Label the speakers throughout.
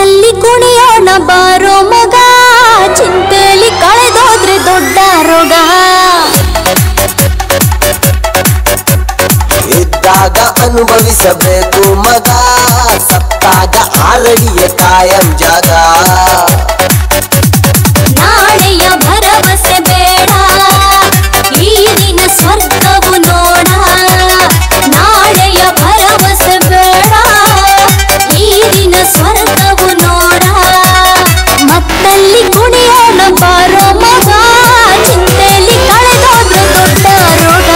Speaker 1: ಮತ್ತಲ್ಲಿ ಕುಣಿಯೋಣ ಬಾರೋ ಮಗ ಚಿಂತೆಲಿ ಕಳೆದೋದ್ರೆ ದೊಡ್ಡ ರೋಗ
Speaker 2: ಇದ್ದಾಗ ಅನುಭವಿಸಬೇಕು ಮಗ ಸತ್ತಾಗ ಆರಡಿಯ ಕಾಯಂ ಜಾಗ
Speaker 1: ನಾಳೆಯ ಭರವಸೆ ಬೇಡ ಈ ದಿನ ಸ್ವರ್ಗವು ನೋಡ ನಾಳೆಯ ಭರವಸೆ ಬೇಡ ಈ ದಿನ ಸ್ವರ್ಗವು ನೋಡ ಮತ್ತಲ್ಲಿ ಕುಣಿಯೋಣ ಬಾರೋ ಮಗ ಚಿಂತೆಲಿ ಕಳೆದೋದ್ರೆ ದೊಡ್ಡ ರೋಗ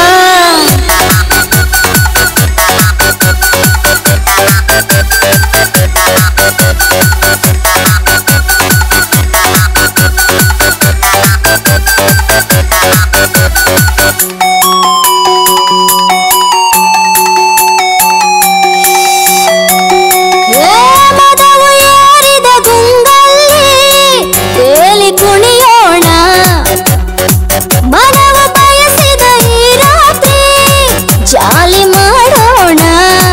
Speaker 1: ಏ ಮದವು ಏರಿದ ಗುಂಗಲ್ಲಿ ತೇಲಿ ಕುಣಿಯೋಣ ಮನವ ಬಯಸಿದ ಈ ರಾತ್ರಿ ಜಾಲಿ ಮಾಡೋಣ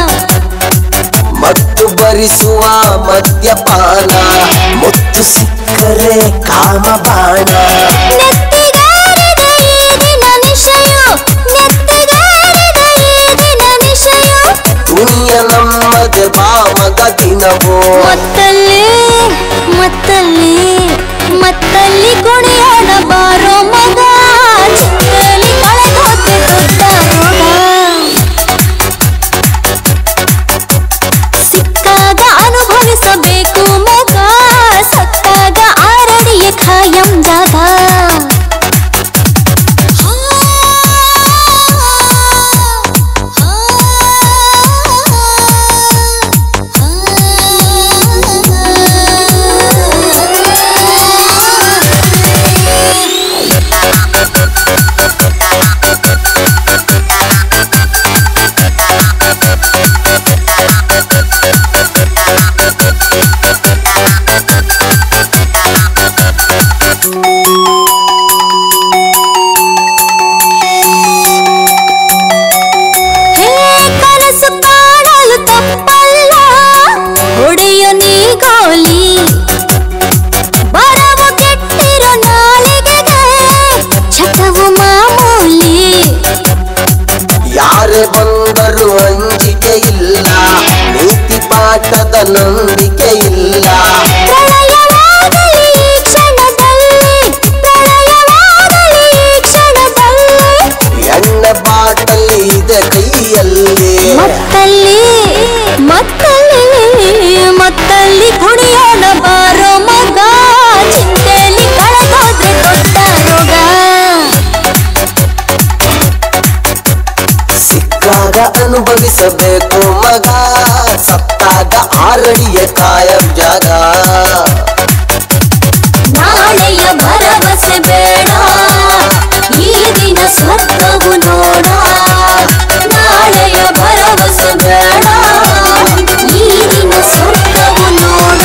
Speaker 2: ಮತ್ತು ಭರಿಸುವ ಮದ್ಯಪಾನ ಮುತ್ತು ಸಿಕ್ಕರೆ ಕಾಮಬಾಣ
Speaker 1: ನೆತ್ತಿಗೇರಿದ ಈ ದಿನ ನಿಶಯ ನೆತ್ತಿಗೇರಿದ ಈ ದಿನ ನಿಶಯ
Speaker 2: ತುಣಿಯ ನಮ್ಮದೆ ಬಾಮಗ ದಿನವೋ
Speaker 1: ಮತ್ತಲ್ಲಿ ಮತ್ತಲ್ಲಿ ಮತ್ತಲ್ಲಿ ಕುಣಿಯೋಣ ಬಾರೋ ಮಗ ಚಿಂತೆಲಿ ಕಳೆದೋದೆ ದೊಡ್ಡ ರೋಗ ಸಿಕ್ಕಾಗ ಅನುಭವಿಸಬೇಕು ಮಗ ಸತ್ತಾಗ ಆರಡಿಯ ಖಾಯಂ ಜಾಗ ಹೇ ಕನಸು ಕಾಣಲು ತಪ್ಪಲ್ಲ ಹೊಡೆಯು ನೀ ಗೋಲಿ ಬರವು ಕೆಟ್ಟಿರೋ ನಾಲಿಗೆಗೆ ಚಟವು ಮಾಮೂಲಿ
Speaker 2: ಯಾರೇ ಬಂದರೂ ಅಂಜಿಕೆ ಇಲ್ಲ ನೀತಿ ಪಾಠದ ನಂಬಿಕೆ ಇಲ್ಲ
Speaker 1: ಪ್ರಳಯವಾಗಲಿ ಈ ಕ್ಷಣದಲ್ಲಿ ಪ್ರಳಯವಾಗಲಿ ಈ ಕ್ಷಣದಲ್ಲಿ
Speaker 2: ಎಣ್ಣೆ ಬಾಟಲಿ ಇದೆ ಕೈಯಲ್ಲಿ
Speaker 1: ಮತ್ತಲ್ಲಿ ಮತ್ತಲ್ಲಿ ಮತ್ತಲ್ಲಿ ಕುಣಿಯೋಣ ಬಾರೋ ಮಗ ಚಿಂತೆಲಿ ಕಳೆದೋದ್ರೆ ದೊಡ್ಡ ರೋಗ
Speaker 2: ಸಿಕ್ಕಾಗ ಅನುಭವಿಸಬೇಕು ಮಗ ಸತ್ತಾಗ ಆರಡಿಯ ಕಾಯಂ ಜಾಗ
Speaker 1: ನಾಳೆಯ ಭರವಸೆ ಬೇಡ ಈ ದಿನ ಸ್ವರ್ಗವು ನೋಡ ನಾಳೆಯ ಭರವಸೆ ಬೇಡ ಈ ದಿನ ಸ್ವರ್ಗವು ನೋಡ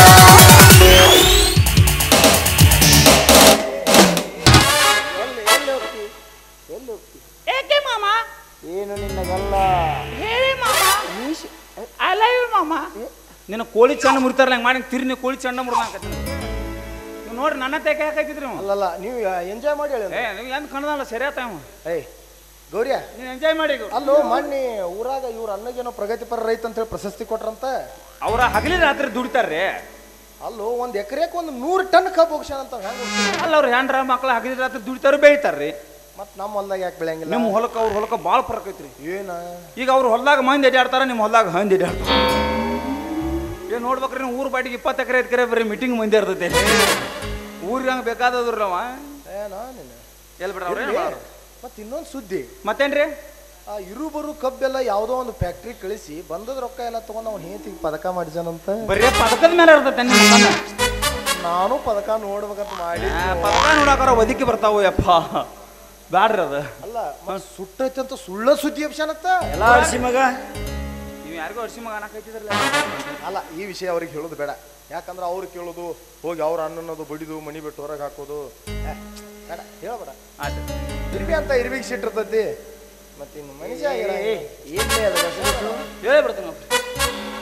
Speaker 3: ಏಕೆ ಮಾಮ
Speaker 4: ಏನು ನಿನ್ನಗಲ್ಲ
Speaker 3: ಹೇಳಿ ಮಾಮ ಐ ಲವ್ ಯು ಮಾಮ ನಿನ್ನ ಕೋಳಿ ಚಂಡ ಮುರಿತಾರಲ್ಲ ಹಂಗೆ ಮಾಡಿ ತಿರಿ ನೀವು ಕೋಳಿ ಚಂಡ ಮುರಿದಾಕತ್ತಿ ನೀವು ನೋಡ್ರಿ ನನ್ನ ತೆಗೆ ಹಾಕಿದ್ರಿ ನೀವು
Speaker 4: ಅಲ್ಲಲ್ಲ ನೀವು ಎಂಜಾಯ್ ಮಾಡಿ ಹೇಳಿ
Speaker 3: ಏ ನೀವು ಎಂತ ಕಣದಲ್ಲ ಸರಿ ಆತ ಇವ
Speaker 4: ಏಯ್ ಗೌರಿಯ
Speaker 3: ನೀವು ಎಂಜಾಯ್ ಮಾಡಿ
Speaker 4: ಅಲ್ಲೋ ಮೊನ್ನೆ ಊರಾಗ ಇವ್ರ ಅಣ್ಣಗೇನೋ ಪ್ರಗತಿಪರ ರೈತ ಅಂತ ಹೇಳಿ ಪ್ರಶಸ್ತಿ ಕೊಟ್ರಂತ
Speaker 3: ಅವ್ರ ಹಗಲಿ ರಾತ್ರಿ ದುಡಿತಾರ್ರಿ
Speaker 4: ಅಲ್ಲೋ ಒಂದ್ ಎಕರೆಕ್ ಒಂದು ನೂರು ಟನ್ ಕಬ್ಬು ಹೋಗ್ಸಾನ ಅಂತ ಹೆಂಗ
Speaker 3: ಅಲ್ಲ ಅವ್ರ ಹೆಂಡ್ರ ಮಕ್ಳು ಹಗಲಿ ರಾತ್ರಿ ದುಡಿತಾರ ಬೆಳಿತಾರ್ರಿ
Speaker 4: ಮತ್ ನಮ್ಮ ಹೊಲ್ದಾಗ ಯಾಕೆ ಬೆಳೆಯಂಗಿಲ್ಲ
Speaker 3: ನಿಮ್ಮ ಹೊಲಕ್ಕೆ ಅವ್ರ ಹೊಲಕ್ಕೆ ಭಾಳ ಫರಕ್ ಐತ್ರಿ
Speaker 4: ಏನ
Speaker 3: ಈಗ ಅವ್ರ ಹೊಲ್ದಾಗ ಮಂದಿ ಅಡ್ಯಾಡ್ತಾರ ನಿಮ್ಮ ಹೊಲ್ದಾಗ ಹಂದಿ ಅಡ್ಯಾಡ್ತಾರ ಏನ್ ನೋಡ್ಬೇಕ್ರಿ ನೀವು ಊರ್ ಬಾಟಿಗೆ ಇಪ್ಪತ್ತು ಎಕರೆ ಎಕರೆ ಬರೀ ಮೀಟಿಂಗ್ ಮಂದಿ ಇರ್ತೈತೆ ಊರಿಗೆ ಹಂಗೆ ಬೇಕಾದದ್ರವ
Speaker 4: ಏನ ನೀನು
Speaker 3: ಎಲ್ಲಿ ಬಿಡ್ರ ಅವ್ರೇನ್ ಮಾಡೋರು?
Speaker 4: ಮತ್ ಇನ್ನೊಂದ್ ಸುದ್ದಿ
Speaker 3: ಮತ್ತೇನ್ರಿ
Speaker 4: ಆ ಇರು ಬರು ಕಬ್ಬೆಲ್ಲ ಯಾವ್ದೋ ಒಂದು ಫ್ಯಾಕ್ಟ್ರಿ ಕಳಿಸಿ ಬಂದದ ರೊಕ್ಕ ಎಲ್ಲ ತಗೊಂಡ್ ಅವ್ನ ಹೇತಿಗೆ ಪದಕ ಮಾಡಿಸನಂತ
Speaker 3: ಬರೀ ಪದಕದ ಮೇಲೆ ಇರ್ತೈತೆ ನಿಮ್ಮ ಕಣ್ಣ
Speaker 4: ನಾನು ಪದಕ ನೋಡ್ಬೇಕಂತ ಮಾಡಿ
Speaker 3: ಆ, ಪದಕ ನೋಡಾಕಾರ ಒದಕಿ ಬರ್ತಾವು ಯಪ್ಪ ಬ್ಯಾಡ್ರಿ ಅದು
Speaker 4: ಅಲ್ಲ ಮತ್ ಸುಟ್ಟೈತೆ ಅಂತ ಸುಳ್ಳ ಸುದ್ದಿ ಅಪ್ಸನತ್ತ
Speaker 5: ಎಲ್ಲ ಆಡ್ಸಿ ಮಗ
Speaker 3: ನೀವು ಯಾರಿಗೋ ಅರ್ಸಿ ಮಗ ಅನ್ನಕೈತಿದ್ರಲ್ಲ
Speaker 4: ಅಲ್ಲ ಈ ವಿಷಯ ಅವ್ರಿಗೆ ಹೇಳೋದು ಬೇಡ ಯಾಕಂದ್ರೆ ಅವ್ರು ಕೇಳೋದು ಹೋಗಿ ಅವ್ರ ಅನ್ನೋದು ಬಡಿದು ಮನಿ ಬಿಟ್ಟು ಹೊರಗೆ ಹಾಕೋದು ಏ, ಬೇಡ ಹೇಳ್ಬೇಡ
Speaker 3: ಆಯ್ತು
Speaker 4: ಇರ್ಬಿ ಅಂತ ಇರ್ಬಿಗೆ ಸಿಟ್ಟಿರ್ತೈತಿ ಮತ್ತೆ ಇನ್ನು ಮನುಷ್ಯ
Speaker 5: ಏನ್ಲೇ ಅದು ಹೆಸರು
Speaker 3: ಹೇಳಿ ಬಿಡ್ತೀನಿ
Speaker 5: ಏ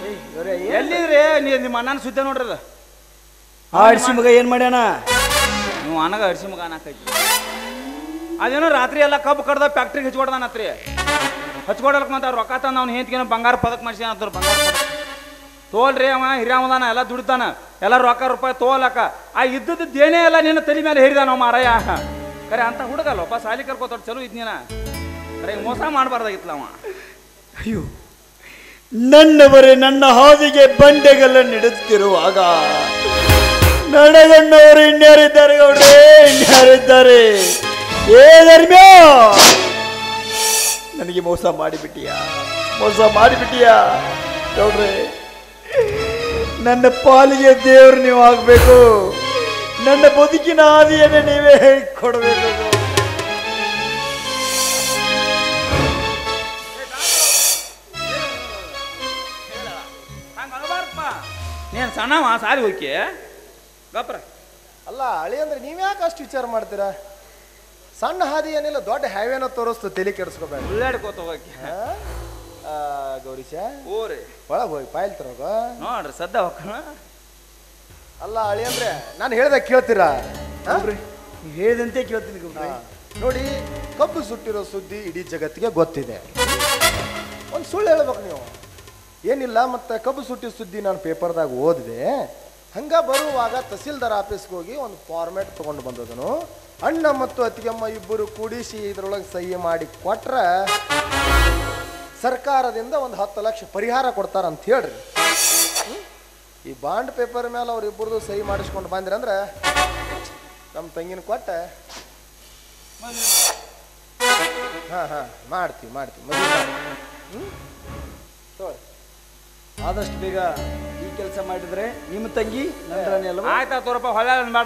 Speaker 3: ಎಲ್ಲಿದ್ರಿ ನೀ ನಿಮ್ಮ ಅಣ್ಣನ ಸುದ್ದಿ ನೋಡ್ರಿ ಅದು
Speaker 5: ಆಡಿಸಿ ಮಗ ಏನ್ ಮಾಡ್ಯಾನ
Speaker 3: ನೀವು ಅನಗ ಅರಿಸಿ ಮಗ ಅನ್ನಕೈತಿ ಅದೇನೋ ರಾತ್ರಿ ಎಲ್ಲ ಕಬ್ಬು ಕಡ್ದ ಫ್ಯಾಕ್ಟ್ರಿಗೆ ಹಚ್ಕೊಡ್ದಾನತ್ರಿ ಹಚ್ಕೊಡಲ್ಕ ಮತ್ತೆ ರೊಕ್ಕ ತಂದ ಅವ್ನು ಹೆಂತ್ಗೇನೋ ಬಂಗಾರ ಪದಕ್ ಮಾಡ್ಸಿ ಅಂತಾರೆ ಬಂಗಾರ ಪದಕ್ ತೋಲ್ರಿ ಅವ ಹಿರಿಯವದಾನ ಎಲ್ಲ ದುಡಿತಾನ ಎಲ್ಲ ರೊಕ್ಕ ರೂಪಾಯಿ ತೋಲಕ ಆ ಇದ್ದದ್ದು ದೇನೇ ಎಲ್ಲ ನಿನ್ನ ತಲೆ ಮೇಲೆ ಹೇರಿದಾನ ಮಾರಯ್ಯ ಕರೆ ಅಂತ ಹುಡುಗಲ್ಲಪ್ಪ ಸಾಲಿ ಕರ್ಕೋತಾರ ಚಲೋ ಇದ್ನೀನ ಕರೆ ಹಿಂಗ್ ಮೋಸ ಮಾಡಬಾರ್ದಾಗಿತ್ತಲ್ಲ ಅವ
Speaker 5: ಅಯ್ಯೋ ನನ್ನವರೇ ನನ್ನ ಹಾದಿಗೆ ಬಂಡೆಗಲ್ಲನ್ನಿಡುತ್ತಿರುವಾಗ ನನಗಣ್ಣವರು ಇನ್ಯಾರಿದ್ದಾರೆ ಗೌಡ್ರೆ ಇನ್ಯಾರಿದ್ದಾರೆ ಏ ಧರ್ಮ್ಯ ನನಗೆ ಮೋಸ ಮಾಡಿಬಿಟ್ಟಿಯಾ ಮೋಸ ಮಾಡಿಬಿಟ್ಟಿಯಾ ಗೌಡ್ರೆ ನನ್ನ ಪಾಲಿಗೆ ದೇವರು ನೀವು ಆಗ್ಬೇಕು ನನ್ನ ಬದುಕಿನ ಹಾದಿಯನ್ನು ನೀವೇ ಕೊಡಬೇಕು
Speaker 3: ಹಂಗ ಅನ್ಬಾರ್ದಪ್ಪ ನೀನು ಸಣ್ಣವ ಸಾಲಿ ಹೋಗಿ ಗಪ್ರ
Speaker 4: ಅಲ್ಲ ಅಳಿ ಅಂದ್ರೆ ನೀವ್ಯಾಕೆ ಅಷ್ಟು ವಿಚಾರ ಮಾಡ್ತೀರಾ ಸಣ್ಣ ಹಾದಿ ಏನಿಲ್ಲ ದೊಡ್ಡ ಹೈವೇನ ತೋರಿಸ್ತು ತಲೆ ಕೆಡಿಸ್ಕೋಬೇಡ
Speaker 3: ಉಳ್ಳಾಡ್ಕೋತ ಹೋಗಿ
Speaker 4: ಗೌರೀಶ
Speaker 3: ಓರಿ
Speaker 4: ಒಳಗೆ ಹೋಗಿ ಪಾಯಿಲ್ ತರೋಗ
Speaker 3: ನೋಡ್ರಿ ಸದ್ದ ಹೋಗೋಣ
Speaker 4: ಅಲ್ಲ ಅಳಿ ಅಂದ್ರೆ ನಾನು ಹೇಳ್ದಾಗ ಕೇಳ್ತೀರಾ ಹಾ?
Speaker 5: ನೀವು ಹೇಳಿದಂತೆ ಕೇಳ್ತೀನಿ ಗೌಡ್ರೆ
Speaker 4: ಹಾ. ನೋಡಿ ಕಬ್ಬು ಸುಟ್ಟಿರೋ ಸುದ್ದಿ ಇಡೀ ಜಗತ್ತಿಗೆ ಗೊತ್ತಿದೆ ಒಂದು ಸುಳ್ಳು ಹೇಳ್ಬೇಕು ನೀವು ಏನಿಲ್ಲ ಮತ್ತೆ ಕಬ್ಬು ಸುಟ್ಟಿರೋ ಸುದ್ದಿ ನಾನು ಪೇಪರ್ದಾಗ ಓದಿದೆ ಹಂಗ ಬರುವಾಗ ತಹಸೀಲ್ದಾರ್ ಆಫೀಸ್ಗೆ ಹೋಗಿ ಒಂದು ಫಾರ್ಮ್ಯಾಟ್ ತಗೊಂಡು ಬಂದದನು ಅಣ್ಣ ಮತ್ತು ಅತ್ತಿಗೆಮ್ಮ ಇಬ್ಬರು ಕೂಡಿಸಿ ಇದ್ರೊಳಗೆ ಸಹಿ ಮಾಡಿ ಕೊಟ್ರೆ ಸರ್ಕಾರದಿಂದ ಒಂದು ಹತ್ತು ಲಕ್ಷ ಪರಿಹಾರ ಕೊಡ್ತಾರ ಅಂತ ಹೇಳ್ರಿ ಹ್ಮ್? ಈ ಬಾಂಡ್ ಪೇಪರ್ ಮೇಲೆ ಅವ್ರ ಇಬ್ಬರದು ಸಹಿ ಮಾಡಿಸ್ಕೊಂಡು ಬಂದ್ರಿ ಅಂದ್ರೆ ನಮ್ಮ ತಂಗಿನ ಕೊಟ್ಟೆ ಹಾ ಹಾ ಮಾಡ್ತೀವಿ ಮಾಡ್ತೀವಿ ಮದುವೆ ಮಾಡ್ತೀವಿ. ಹ್ಮ್ ತಗೊಳ್ಳಿ.
Speaker 5: ಆದಷ್ಟು ಬೇಗ ಈ ಕೆಲಸ ಮಾಡಿದ್ರೆ ನಿಮ್ಮ ತಂಗಿ ನನ್ನ ರಾಣಿ ಅಲ್ವಾ
Speaker 3: ಆಯ್ತಾ ತೋರಪ್ಪ ಹೊಲ ಬೇಡ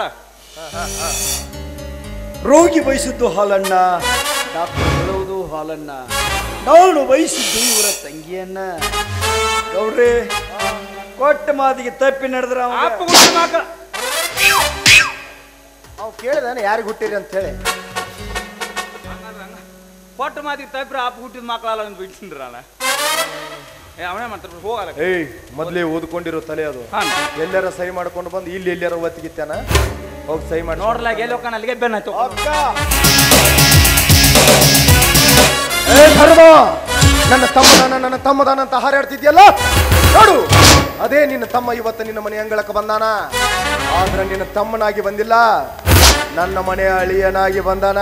Speaker 5: ರೋಗಿ ಬಯಸಿದ್ದು ಹಾಲನ್ನ ಡಾಕ್ಟರ್ ಹೇಳುವುದು ಹಾಲನ್ನ ನಾನು ಬಯಸಿದ್ದು ಇವರ ತಂಗಿಯನ್ನ ಗೌಡ್ರೆ ಕೊಟ್ಟ ಮಾತಿಗೆ ತಪ್ಪಿ ನಡೆದ್ರ
Speaker 3: ಅಪ್ಪ ಹುಟ್ಟಿದ ಮಕ್ಳ
Speaker 4: ಅವ್ ಕೇಳಿದಾನೆ ಯಾರಿಗೆ ಹುಟ್ಟಿರಿ ಅಂತ ಹೇಳಿ
Speaker 3: ಕೊಟ್ಟ ಮಾತಿಗೆ ತಪ್ಪ್ರ ಅಪ್ಪ ಹುಟ್ಟಿದ ಮಕ್ಕಳಲ್ಲ ಅಂತ ಬಿಡ್ಸಿನ್ರಿ ಅಣ್ಣ ಏ ಅವನೇ ಮಾಡ್ತಾರೆ ಹೋಗಲ್ಲ
Speaker 4: ಏಯ್ ಮೊದ್ಲೇ ಓದ್ಕೊಂಡಿರೋ ತಲೆ ಅದು
Speaker 3: ಹಾಂ
Speaker 4: ಎಲ್ಲಾರ ಸಹಿ ಮಾಡ್ಕೊಂಡು ಬಂದು ಇಲ್ಲಿ ಎಲ್ಲಾರ ಒತ್ತಿಗಿತ್ತಾನ ಹೋಗಿ ಸಹಿ ಮಾಡಿ
Speaker 3: ನೋಡ್ಲಾಗ ಎಲ್ಲಿ ಹೋಗ್ತಾನ ಅಲ್ಲಿಗೆ ಬೆನ್ನಾಯ್ತು
Speaker 4: ಅಕ್ಕ ಏ ಧರ್ಮ ನನ್ನ ತಮ್ಮನ ನನ್ನ ತಮ್ಮದಾನ ಅಂತ ಹಾರಾಡ್ತಿದ್ಯಲ್ಲ ನೋಡು ಅದೇ ನಿನ್ನ ತಮ್ಮ ಇವತ್ತು ನಿನ್ನ ಮನೆ ಅಂಗಳಕ್ಕೆ ಬಂದಾನ ಆದ್ರೆ ನಿನ್ನ ತಮ್ಮನಾಗಿ ಬಂದಿಲ್ಲ ನನ್ನ ಮನೆಯ ಅಳಿಯನಾಗಿ ಬಂದಾನ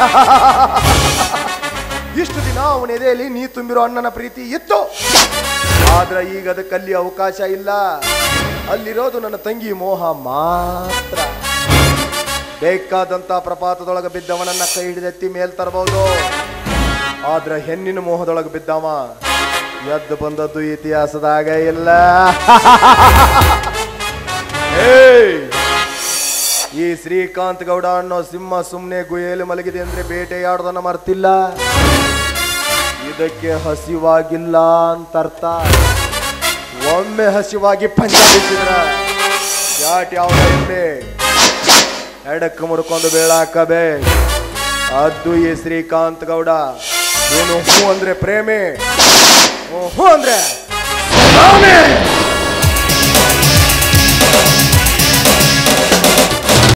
Speaker 4: ಇಷ್ಟು ದಿನ ಅವನ ಎದೆಯಲ್ಲಿ ನೀ ತುಂಬಿರೋ ಅಣ್ಣನ ಪ್ರೀತಿ ಇತ್ತು ಆದ್ರೆ ಈಗ ಅದಕ್ಕಲ್ಲಿ ಅವಕಾಶ ಇಲ್ಲ ಅಲ್ಲಿರೋದು ನನ್ನ ತಂಗಿ ಮೋಹ ಮಾತ್ರ ಬೇಕಾದಂತ ಪ್ರಪಾತದೊಳಗೆ ಬಿದ್ದವನನ್ನ ಕೈ ಹಿಡಿದೆತ್ತಿ ಮೇಲ್ ತರಬಹುದು ಆದ್ರೆ ಹೆಣ್ಣಿನ ಮೋಹದೊಳಗೆ ಬಿದ್ದವ ಎದ್ದು ಬಂದದ್ದು ಇತಿಹಾಸದಾಗ ಇಲ್ಲ ಏಯ್! ಈ ಶ್ರೀಕಾಂತ್ ಗೌಡ ಅನ್ನೋ ಸಿಂಹ ಸುಮ್ನೆ ಗುಯೇಲು ಮಲಗಿದೆ ಅಂದ್ರೆ ಬೇಟೆಯಾಡೋದನ್ನ ಮರ್ತಿಲ್ಲ ಇದಕ್ಕೆ ಹಸಿವಾಗಿಲ್ಲ ಅಂತ ಅರ್ಥ ಒಮ್ಮೆ ಹಸಿವಾಗಿ ಪಂಚ ಬಿಟ್ಟಿದ್ರ ಜಾಟ್ ಯಾವ ಎಮ್ಮೆ ಎಡಕ್ಕೆ ಮುಡ್ಕೊಂಡು ಬೀಳಾಕಬೇ ಅದು ಈ ಶ್ರೀಕಾಂತ್ ಗೌಡ ಏನು ಹೂ ಅಂದ್ರೆ ಪ್ರೇಮಿ ಹ್ಞೂ ಹೂ ಅಂದ್ರೆ ರಾಮೇ.